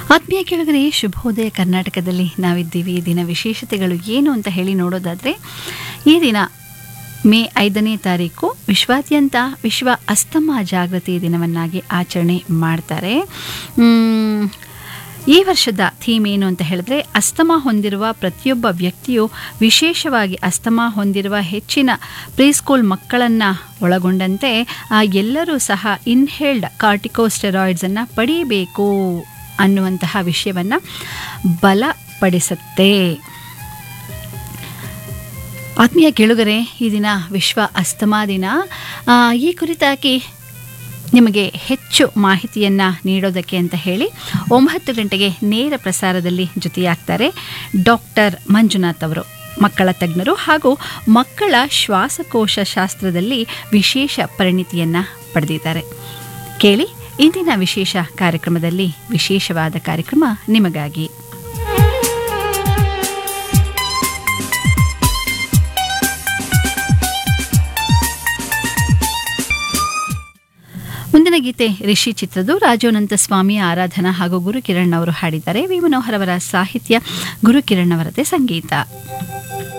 ಆತ್ಮೀಯ ಕೆಳಗಡೆ ಶುಭೋದಯ ಕರ್ನಾಟಕದಲ್ಲಿ ನಾವಿದ್ದೀವಿ ಈ ದಿನ ವಿಶೇಷತೆಗಳು ಏನು ಅಂತ ಹೇಳಿ ನೋಡೋದಾದರೆ ಈ ದಿನ ಮೇ ಐದನೇ ತಾರೀಕು ವಿಶ್ವಾದ್ಯಂತ ವಿಶ್ವ ಅಸ್ತಮಾ ಜಾಗೃತಿ ದಿನವನ್ನಾಗಿ ಆಚರಣೆ ಮಾಡ್ತಾರೆ ಮ್, ಈ ವರ್ಷದ ಥೀಮ್ ಏನು ಅಂತ ಹೇಳಿದ್ರೆ ಅಸ್ತಮಾ ಹೊಂದಿರುವ ಪ್ರತಿಯೊಬ್ಬ ವ್ಯಕ್ತಿಯು ವಿಶೇಷವಾಗಿ ಅಸ್ತಮಾ ಹೊಂದಿರುವ ಹೆಚ್ಚಿನ ಪ್ರೀಸ್ಕೂಲ್ ಮಕ್ಕಳನ್ನು ಒಳಗೊಂಡಂತೆ ಆ, ಎಲ್ಲರೂ ಸಹ ಇನ್ಹೇಲ್ಡ್ ಕಾರ್ಟಿಕೋಸ್ಟೆರಾಯ್ಡ್ಸನ್ನು ಪಡೆಯಬೇಕು ಅನ್ನುವಂತಹ ವಿಷಯವನ್ನು ಬಲಪಡಿಸುತ್ತೆ ಆತ್ಮೀಯ ಕೇಳುಗರೆ ಈ ದಿನ ವಿಶ್ವ ಅಸ್ತಮಾ ದಿನ ಆ, ಈ ಕುರಿತಾಗಿ ನಿಮಗೆ ಹೆಚ್ಚು ಮಾಹಿತಿಯನ್ನು ನೀಡೋದಕ್ಕೆ ಅಂತ ಹೇಳಿ ಒಂಬತ್ತು ಗಂಟೆಗೆ ನೇರ ಪ್ರಸಾರದಲ್ಲಿ ಜೊತೆಯಾಗ್ತಾರೆ ಡಾಕ್ಟರ್ ಮಂಜುನಾಥ್ ಅವರು ಮಕ್ಕಳ ತಜ್ಞರು ಹಾಗೂ ಮಕ್ಕಳ ಶ್ವಾಸಕೋಶ ಶಾಸ್ತ್ರದಲ್ಲಿ ವಿಶೇಷ ಪರಿಣಿತಿಯನ್ನು ಪಡೆದಿದ್ದಾರೆ ಕೇಳಿ ಇಂದಿನ ವಿಶೇಷ ಕಾರ್ಯಕ್ರಮದಲ್ಲಿ ವಿಶೇಷವಾದ ಕಾರ್ಯಕ್ರಮ ನಿಮಗಾಗಿ ಮುಂದಿನ ಗೀತೆ ರಿಷಿ ಚಿತ್ರದ್ದು ರಾಜೋನಂತ ಸ್ವಾಮಿ ಆರಾಧನಾ ಹಾಗೂ ಗುರುಕಿರಣ್ ಅವರು ಹಾಡಿದ್ದಾರೆ ವಿ ಮನೋಹರ್ ಅವರ ಸಾಹಿತ್ಯ ಗುರುಕಿರಣ್ ಅವರದೇ ಸಂಗೀತ